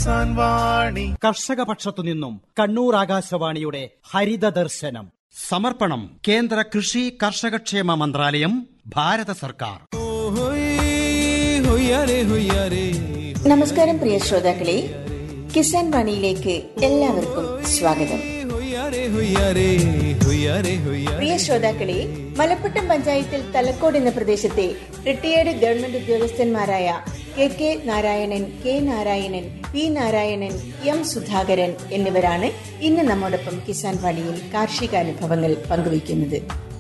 കിസാൻ വാണി കർഷക പക്ഷത്തു നിന്നും കണ്ണൂർ ആകാശവാണിയുടെ ഹരിത ദർശനം സമർപ്പണം കേന്ദ്ര കൃഷി കർഷകക്ഷേമ മന്ത്രാലയം ഭാരത സർക്കാർ നമസ്കാരം പ്രിയ ശ്രോതാക്കളെ കിസാൻ വാണിയിലേക്ക് എല്ലാവർക്കും സ്വാഗതം പ്രിയ ശ്രോതാക്കളെ മലപ്പുട്ടം പഞ്ചായത്തിൽ തലക്കോട് എന്ന പ്രദേശത്തെ റിട്ടയേർഡ് ഗവൺമെന്റ് ഉദ്യോഗസ്ഥന്മാരായ K K Narayanan K Narayanan P Narayanan M Sudhakaran എന്നിവരാണ് ഇന്ന് നമ്മോടൊപ്പം കിസാൻ വാണിയിൽ കാർഷികാനുഭവങ്ങൾ പങ്കുവയ്ക്കുന്നത്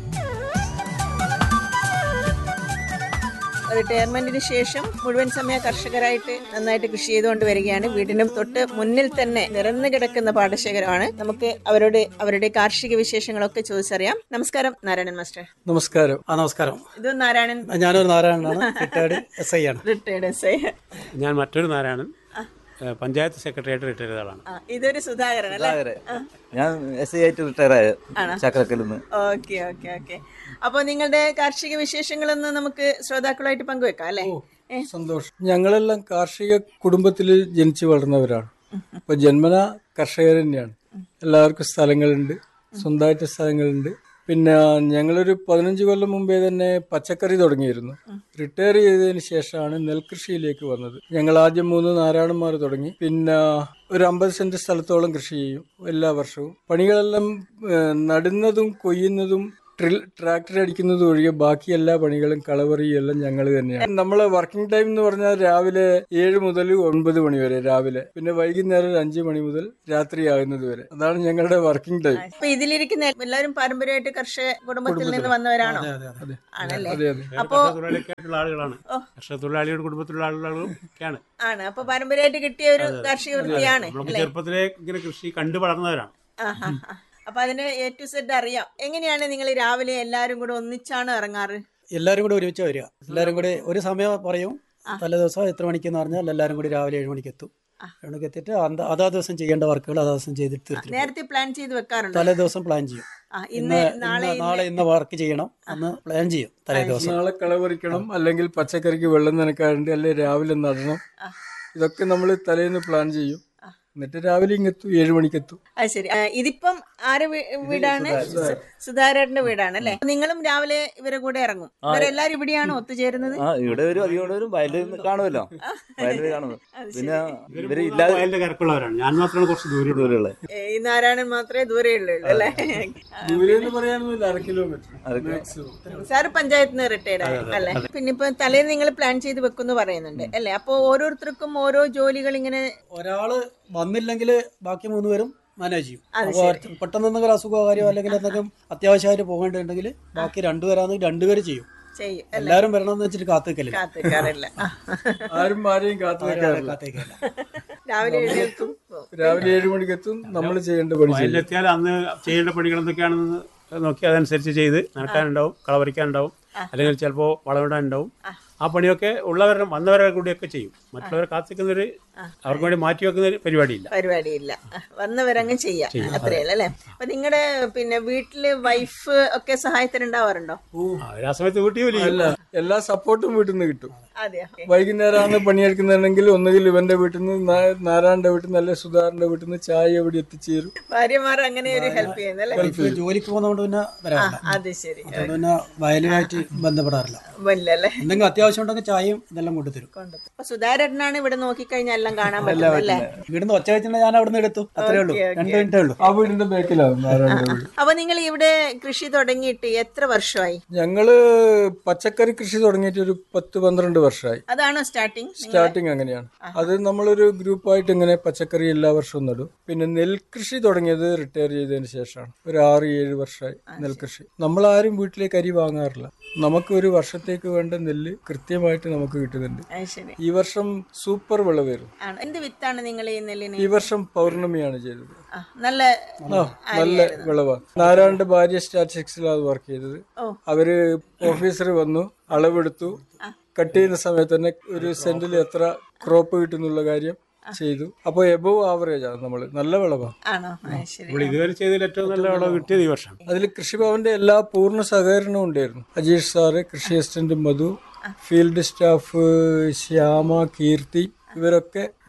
റിട്ടയർമെന്റിന് ശേഷം മുഴുവൻ സമയ കർഷകരായിട്ട് നന്നായിട്ട് കൃഷി ചെയ്തുകൊണ്ട് വരികയാണ് വീടിനും തൊട്ട് മുന്നിൽ തന്നെ നിറഞ്ഞു കിടക്കുന്ന പാടശേഖരമാണ് നമുക്ക് അവരോട് അവരുടെ കാർഷിക വിശേഷങ്ങളൊക്കെ ചോദിച്ചറിയാം നമസ്കാരം നാരായണൻ മാസ്റ്റർ നമസ്കാരം ആ നമസ്കാരം ഇത് നാരായണൻ ഞാനൊരു നാരായണനാണ് റിട്ടയർഡ് എസ് ഐ ആണ് റിട്ടയർഡ് എസ് ഐ ഞാൻ മറ്റൊരു നാരായണൻ ഏഹ് പഞ്ചായത്ത് സെക്രട്ടറിയായിട്ട് റിട്ടയർ ചെയ്ത ആളാണ് ആ, ഇതൊരു സുധാകരൻ അല്ലേ ഞാൻ എസ് ഐ ആയിട്ട് റിട്ടയർ ആയ ചക്രക്കൽ നിന്ന് ഓക്കെ ഓക്കെ ഓക്കെ അപ്പൊ നിങ്ങളുടെ കാർഷിക വിശേഷങ്ങളൊന്ന് നമുക്ക് ശ്രോതാക്കളുമായിട്ട് പങ്കുവെക്കാം അല്ലേ ഏ, സന്തോഷം ഞങ്ങളെല്ലാം കാർഷിക കുടുംബത്തിൽ ജനിച്ചു വളർന്നവരാണ് അപ്പൊ ജന്മന കർഷകർ തന്നെയാണ് എല്ലാവർക്കും സ്ഥലങ്ങളുണ്ട് സ്വന്തമായിട്ട് സ്ഥലങ്ങളുണ്ട് പിന്നെ ഞങ്ങളൊരു പതിനഞ്ച് കൊല്ലം മുമ്പേ തന്നെ പച്ചക്കറി തുടങ്ങിയിരുന്നു റിട്ടയർ ചെയ്തതിന് ശേഷമാണ് നെൽകൃഷിയിലേക്ക് വന്നത് ഞങ്ങൾ ആദ്യം മൂന്ന് നാരായണന്മാർ തുടങ്ങി പിന്നെ ഒരു അമ്പത് സെന്റ് സ്ഥലത്തോളം കൃഷി ചെയ്യും എല്ലാ വർഷവും പണികളെല്ലാം ഏഹ്, നടുന്നതും കൊയ്യുന്നതും ട്രിൽ ട്രാക്ടർ അടിക്കുന്നത് ഒഴികെ ബാക്കി എല്ലാ പണികളും കളവറിയും എല്ലാം ഞങ്ങൾ തന്നെയാണ് നമ്മളെ വർക്കിംഗ് ടൈം എന്ന് പറഞ്ഞാൽ രാവിലെ ഏഴ് മുതൽ ഒൻപത് മണി വരെ രാവിലെ പിന്നെ വൈകുന്നേരം ഒരു അഞ്ച് മണി മുതൽ രാത്രി ആകുന്നത് വരെ അതാണ് ഞങ്ങളുടെ വർക്കിംഗ് ടൈം അപ്പൊ ഇതിലിരിക്കുന്ന എല്ലാവരും പാരമ്പര്യമായിട്ട് കർഷക കുടുംബത്തിൽ നിന്ന് വന്നവരാണോ ആണല്ലേ അതെ അതെ അപ്പോ തൊഴിലാളിയൊക്കെയായിട്ടുള്ള ആളുകളാണ് കർഷക തൊഴിലാളിയുടെ കുടുംബത്തിലുള്ള ആളുകളും ഒക്കെയാണ് ആണ് അപ്പൊ പാരമ്പര്യമായിട്ട് കിട്ടിയ ഒരു കാർഷിക വൃത്തിയാണ് നമ്മളൊക്കെ ചെറുപ്പത്തിലെ ഇങ്ങനെ കൃഷി കണ്ടു വളർന്നവരാണ് ആഹാ. അപ്പൊ അതിന് എ ടു സെഡ് അറിയാം എങ്ങനെയാണ് നിങ്ങൾ രാവിലെ എല്ലാരും കൂടെ ഒന്നിച്ചാണ് ഇറങ്ങാറ് എല്ലാവരും കൂടി ഒരുമിച്ച് വരിക എല്ലാവരും കൂടി ഒരു സമയം പറയും തലേ ദിവസം എത്ര മണിക്കെന്ന് പറഞ്ഞാൽ എല്ലാവരും കൂടി രാവിലെ ഏഴ് മണിക്ക് എത്തും ഏഴ് മണിക്ക് എത്തിയിട്ട് അന്ത- അതാ ദിവസം ചെയ്യേണ്ട വർക്കുകൾ അതാ ദിവസം ചെയ്തിട്ട് തീർത്തിട്ട് നേരത്തെ പ്ലാൻ ചെയ്ത് വെക്കാറുണ്ട് തലേ ദിവസം പ്ലാൻ ചെയ്യും ആ, ഇന്ന് നാളെ ഇന്ന് നാളെ ഇന്ന് വർക്ക് ചെയ്യണം അന്ന് പ്ലാൻ ചെയ്യും തലേ ദിവസം നാളെ കളപറിക്കണം അല്ലെങ്കിൽ പച്ചക്കറിക്ക് വെള്ളം നനക്കാറുണ്ട് അല്ലെങ്കിൽ രാവിലെ നടണം ഇതൊക്കെ നമ്മൾ തലേന്ന് പ്ലാൻ ചെയ്യും എന്നിട്ട് രാവിലെ ഇങ്ങെത്തും ഏഴ് മണിക്കെത്തും അത് ശരി ആ, ഇതിപ്പം ആരെ വീ- വീടാണ് സുധാകരന്റെ വീടാണ് അല്ലെ നിങ്ങളും രാവിലെ ഇവരെ കൂടെ ഇറങ്ങും ഇവരെല്ലാരും ഇവിടെയാണോ ഒത്തുചേരുന്നത് ആ ഇവിടെ വരും അധികം ഇവിടെ വരും വയലിൽ കാണുമല്ലോ വയലിൽ കാണുന്നു പിന്നെ ഇവര് ഇല്ലാതെ വയലിന്റെ കരക്കുള്ളവരാണ് ഞാൻ മാത്രമാണ് കുറച്ച് ദൂരം ദൂരെയുള്ള ഏ, ഈ നാരായണൻ മാത്രമേ ദൂരെ ഉള്ളൂ അല്ലേ ദൂരെ എന്ന് പറയാനൊന്നുമില്ല അര കിലോമീറ്റർ സാറ് പഞ്ചായത്തിൽ നിന്ന് റിട്ടയർഡ് ആയി അല്ലേ പിന്നെ ഇപ്പൊ തലേന്ന് നിങ്ങൾ പ്ലാൻ ചെയ്ത് വെക്കുന്നു പറയുന്നുണ്ട് അല്ലേ അപ്പൊ ഓരോരുത്തർക്കും ഓരോ ജോലികൾ ഇങ്ങനെ ഒരാള് വന്നില്ലെങ്കിൽ ബാക്കി മൂന്ന് പേരും മാനേജ് ചെയ്യും അപ്പോൾ പെട്ടെന്ന് എന്തെങ്കിലും അസുഖമോ കാര്യമോ അല്ലെങ്കിൽ എന്തെങ്കിലും അത്യാവശ്യമായിട്ട് പോകേണ്ടതുണ്ടെങ്കിൽ ബാക്കി രണ്ടുപേരാണെങ്കിൽ രണ്ടുപേര് ചെയ്യും ചെയ്യും എല്ലാവരും വരണമെന്ന് വെച്ചിട്ട് കാത്തിക്കലില്ല കാത്തിക്കാറില്ല ആ. ആരും ആരെയും കാത്തു നിൽക്കാറില്ല കാത്തിക്കല്ല രാവിലെ എഴുന്നേൽക്കും പോവും. രാവിലെ ഏഴ് മണിക്കെത്തും നമ്മൾ ചെയ്യേണ്ട പണി ചെയ്യും വയലിലെത്തിയാൽ അന്ന് ചെയ്യേണ്ട പണികൾ എന്തൊക്കെയാണെന്ന് നോക്കി അതനുസരിച്ച് ചെയ്ത് നനക്കാനുണ്ടാവും കളവറിക്കാനുണ്ടാവും അല്ലെങ്കിൽ ചിലപ്പോൾ വളമിടാനുണ്ടാവും ആ പണിയൊക്കെ ഉള്ളവരുടെ വന്നവരെ കൂടിയൊക്കെ ചെയ്യും മറ്റുള്ളവരെ കാത്തിക്കുന്നൊരു അവർക്ക് വേണ്ടി മാറ്റി വെക്കുന്ന ഒരു പരിപാടിയില്ല പരിപാടിയില്ല ആ, വന്നവരങ്ങ് ചെയ്യാം അത്രയല്ല അല്ലേ അപ്പൊ നിങ്ങളുടെ പിന്നെ വീട്ടില് വൈഫ് ഒക്കെ സഹായത്തിനുണ്ടാവാറുണ്ടോ അവർ ആ സമയത്ത് വീട്ടിൽ ജോലി ചെയ്യും. അല്ല എല്ലാ സപ്പോർട്ടും വീട്ടിൽ നിന്ന് കിട്ടും അതെയോ വൈകുന്നേരമാണ് പണിയെടുക്കുന്നുണ്ടെങ്കിൽ ഒന്നുകിൽ ഇവന്റെ വീട്ടിൽ നിന്ന് നാ- നാരായണന്റെ വീട്ടിൽ നിന്ന് അല്ലെ സുധാറിന്റെ വീട്ടിൽ നിന്ന് ചായ എവിടെ എത്തിച്ചേരും ഭാര്യമാർ അങ്ങനെ ഒരു ഹെൽപ്പ് ചെയ്യുന്നല്ലേ ഇപ്പൊ ജോലിക്ക് പോകുന്നതുകൊണ്ട് പിന്നെ വരാറില്ല അത് ശരി അതുകൊണ്ട് പിന്നെ വയലുമായിട്ട് ബന്ധപ്പെടാറില്ല വല്ലല്ലേ എന്തെങ്കിലും അത്യാവശ്യം ഉണ്ടെങ്കിൽ ചായയും ഇതെല്ലാം കൊണ്ടുതരും കൊണ്ടുവന്നു അപ്പൊ സുധാരനാണ് ഇവിടെ നോക്കിക്കഴിഞ്ഞാൽ എല്ലാം കാണാൻ പറ്റുന്നത് അല്ലേ ഇവിടുന്ന് ഒച്ച വെച്ചിട്ടുണ്ടെങ്കിൽ ഞാൻ അവിടെ നിന്ന് എടുത്തു അത്രേ ഉള്ളൂ രണ്ട് മിനിറ്റേ ഉള്ളൂ ആ വീടിന്റെ ബാക്കിലാവും നാരായണന്റെ വീട് അപ്പൊ നിങ്ങൾ ഇവിടെ കൃഷി തുടങ്ങിയിട്ട് എത്ര വർഷമായി ഞങ്ങള് പച്ചക്കറി കൃഷി തുടങ്ങിയിട്ട് ഒരു പത്ത് പന്ത്രണ്ട് വർഷമായി അതാണോ സ്റ്റാർട്ടിങ് സ്റ്റാർട്ടിങ് അങ്ങനെയാണ് അത് നമ്മളൊരു ഗ്രൂപ്പായിട്ട് ഇങ്ങനെ പച്ചക്കറി എല്ലാ വർഷവും നടും പിന്നെ നെൽകൃഷി തുടങ്ങിയത് റിട്ടയർ ചെയ്തതിന് ശേഷമാണ് ഒരു ആറ് ഏഴ് വർഷമായി നെൽകൃഷി നമ്മൾ ആരും വീട്ടിലേക്ക് അരി വാങ്ങാറില്ല നമുക്ക് ഒരു വർഷത്തേക്ക് വേണ്ട നെല്ല് കൃത്യമായിട്ട് നമുക്ക് കിട്ടുന്നുണ്ട് അത് ശരി ഈ വർഷം സൂപ്പർ വിളവായിരുന്നു ആണ് എന്ത് വിത്താണ് നിങ്ങൾ ഈ നെല്ലിന് ഈ വർഷം പൗർണമിയാണ് ചെയ്തത് ആ, നല്ല ആ നല്ല വിളവാണ് നാരായണന്റെ ഭാര്യ സ്റ്റാറ്റിസ്റ്റിക്സിലാണ് അത് വർക്ക് ചെയ്തത് അവര് ഓഫീസർ വന്നു അളവെടുത്തു കട്ട് ചെയ്യുന്ന സമയത്ത് തന്നെ ഒരു സെന്റിൽ എത്ര ക്രോപ്പ് കിട്ടുന്നുള്ള കാര്യം ചെയ്തു അപ്പൊ എബവ് ആവറേജ് ആണ് നമ്മള് നല്ല വിളവാണ് ആണോ ആ, ശരി നമ്മൾ ഇതുവരെ ചെയ്തതിൽ ഏറ്റവും നല്ല വിളവ് കിട്ടിയത് ഈ വർഷം അതിൽ കൃഷിഭവന്റെ എല്ലാ പൂർണ്ണ സഹകരണവും ഉണ്ടായിരുന്നു അജീഷ് സാറ് കൃഷി assistant Madhu field staff Shyama Keerthi ഇവരൊക്കെ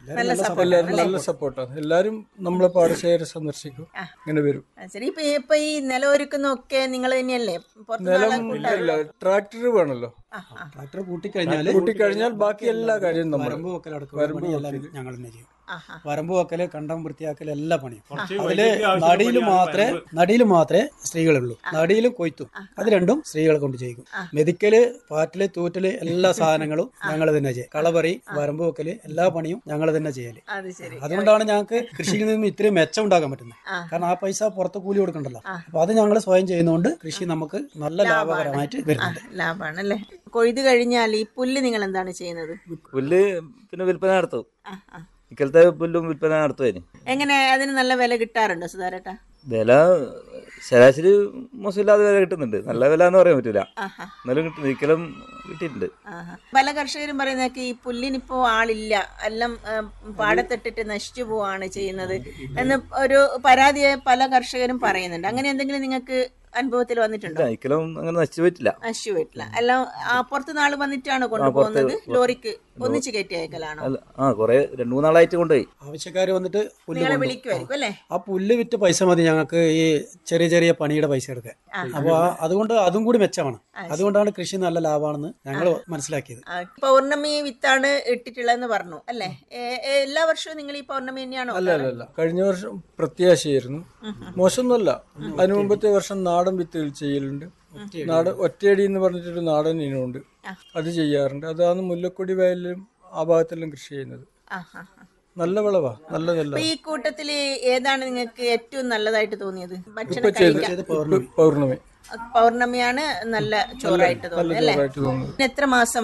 നല്ല സപ്പോർട്ട് എല്ലാവരും നല്ല സപ്പോർട്ടാണ് എല്ലാവരും നമ്മളെ പാടശേഖരം സന്ദർശിക്കും ഇങ്ങനെ വരും ശരി ഇപ്പൊ ഇപ്പൊ ഈ നിലമൊരുക്കുന്നൊക്കെ നിങ്ങൾ തന്നെയല്ലേ പുറത്തുനിന്ന് ആളെ കൂട്ടാ- ഇല്ല ട്രാക്ടർ വേണമല്ലോ ആ, ആ. ട്രാക്ടർ കൂട്ടിക്കഴിഞ്ഞാൽ കൂട്ടിക്കഴിഞ്ഞാൽ ബാക്കി എല്ലാ കാര്യവും നമ്മൾ വരമ്പ് വെക്കൽ അടക്കം പണിയെല്ലാം ഞങ്ങൾ തന്നെ ചെയ്യും ആഹാ. വരമ്പ് വെക്കല് കണ്ടം വൃത്തിയാക്കൽ എല്ലാ പണിയും കുറച്ച് അതില് വൈദ്യുതി ആവശ്യമുള്ള നടിയിൽ പണിയാണ് മാത്രമേ വരമ്പ്. നടിയിൽ മാത്രമേ സ്ത്രീകളുള്ളൂ നടിയിലും കൊയ്ത്തും അത് രണ്ടും സ്ത്രീകളെ കൊണ്ട് ചെയ്യും മെതിക്കല് പാറ്റില് തൂറ്റല് എല്ലാ സാധനങ്ങളും ഞങ്ങൾ തന്നെ ചെയ്യും കളപറി വരമ്പ് വെക്കല് എല്ലാ പണിയും ഞങ്ങൾ തന്നെ ചെയ്യല് അത് ശരി അതുകൊണ്ടാണ് ഞങ്ങൾക്ക് കൃഷിയിൽ നിന്നും ഇത്രയും മെച്ചം ഉണ്ടാക്കാൻ പറ്റുന്നത് കാരണം ആ പൈസ പുറത്ത് കൂലി കൊടുക്കണ്ടല്ലോ അപ്പൊ അത് ഞങ്ങൾ സ്വയം ചെയ്യുന്നതുകൊണ്ട് കൃഷി നമുക്ക് നല്ല ലാഭകരമായിട്ട് ആ, വരുന്നുണ്ട് ലാഭാണല്ലേ കൊയ്ത് കഴിഞ്ഞാൽ ഈ പുല്ല് നിങ്ങൾ എന്താണ് ചെയ്യുന്നത് പുല്ല് പിന്നെ വിൽപ്പന നടത്തും ആ, ആ. ഇക്കലത്തെ പുല്ലും വിൽപ്പന നടത്തുവാന് എങ്ങനെ അതിന് നല്ല വില കിട്ടാറുണ്ടോ സുധാരേട്ടാ വില ശരാശരി മോശമില്ലാതെ വില കിട്ടുന്നുണ്ട് നല്ല വില എന്ന് പറയാൻ പറ്റില്ല ആഹാ. എന്നാലും കിട്ടും ഇക്കലും കിട്ടിയിട്ടുണ്ട് ആഹാ. പല കർഷകരും പറയുന്നതൊക്കെ ഈ പുല്ലിനിപ്പോ ആളില്ല എല്ലാം ആ, പാടത്തിട്ടിട്ട് നശിച്ചു പോവാണ് ചെയ്യുന്നത് എന്ന് ഒരു പരാതി പല കർഷകരും പറയുന്നുണ്ട് അങ്ങനെ എന്തെങ്കിലും നിങ്ങൾക്ക് അനുഭവത്തിൽ വന്നിട്ടുണ്ടോ ഇല്ല ഇക്കലും അങ്ങനെ നശിച്ചു പോയിട്ടില്ല നശിച്ചു പോയിട്ടില്ല എല്ലാം ആ, പുറത്ത് നാള് വന്നിട്ടാണ് കൊണ്ടുപോകുന്നത് ലോറിക്ക് ഒന്നിച്ച് കയറ്റി അയക്കലാണോ അല്ല ആ കുറെ രണ്ടു മൂന്നാളായിട്ട് കൊണ്ടുപോയി ആവശ്യക്കാർ വന്നിട്ട് പുല്ല് നിങ്ങളെ കൊണ്ടുപോകും. വിളിക്കുമായിരിക്കും അല്ലേ ആ പുല്ല് വിറ്റ് പൈസ മതി ഞങ്ങൾക്ക് ഈ ചെറിയ ചെറിയ പണിയുടെ പൈസ എടുക്കാൻ അപ്പൊ ആ- അതുകൊണ്ട് അതും കൂടി മെച്ചമാണ് അതുകൊണ്ടാണ് കൃഷി നല്ല ലാഭമാണെന്ന് ഞങ്ങൾ മനസ്സിലാക്കിയത് ആ, പൗർണമി വിത്താണ് ഇട്ടിട്ടുള്ളതെന്ന് പറഞ്ഞു അല്ലേ ഏ- ഏ- എല്ലാ വർഷവും നിങ്ങൾ ഈ പൗർണമി തന്നെയാണോ അല്ല അല്ല അല്ല കഴിഞ്ഞ വർഷം പ്രത്യാശയായിരുന്നു മോശമൊന്നുമല്ല അതിനു മുമ്പത്തെ വർഷം നാടൻ വിത്തുകൾ ചെയ്യലുണ്ട് നാടൻ ഒറ്റയടി എന്ന് പറഞ്ഞിട്ടൊരു നാടൻ ഇനമുണ്ട് അത് ചെയ്യാറുണ്ട് അതാണ് മുല്ലക്കൊടി വയലിലും ആ ഭാഗത്തെല്ലാം കൃഷി ചെയ്യുന്നത് ആ, ആ, ആ. നല്ല വിളവാ നല്ല നല്ല അപ്പൊ ഈ കൂട്ടത്തില് ഏതാണ് നിങ്ങൾക്ക് ഏറ്റവും നല്ലതായിട്ട് തോന്നിയത് ഭക്ഷണം ഇപ്പൊ ചെയ്ത് കഴിക്കാൻ പൗർണമി പൗർണമിയാണ് നല്ല ചോറായിട്ട് തോന്നുന്നത് അല്ലേ ചോറായിട്ട് തോന്നുന്നത് എത്ര മാസം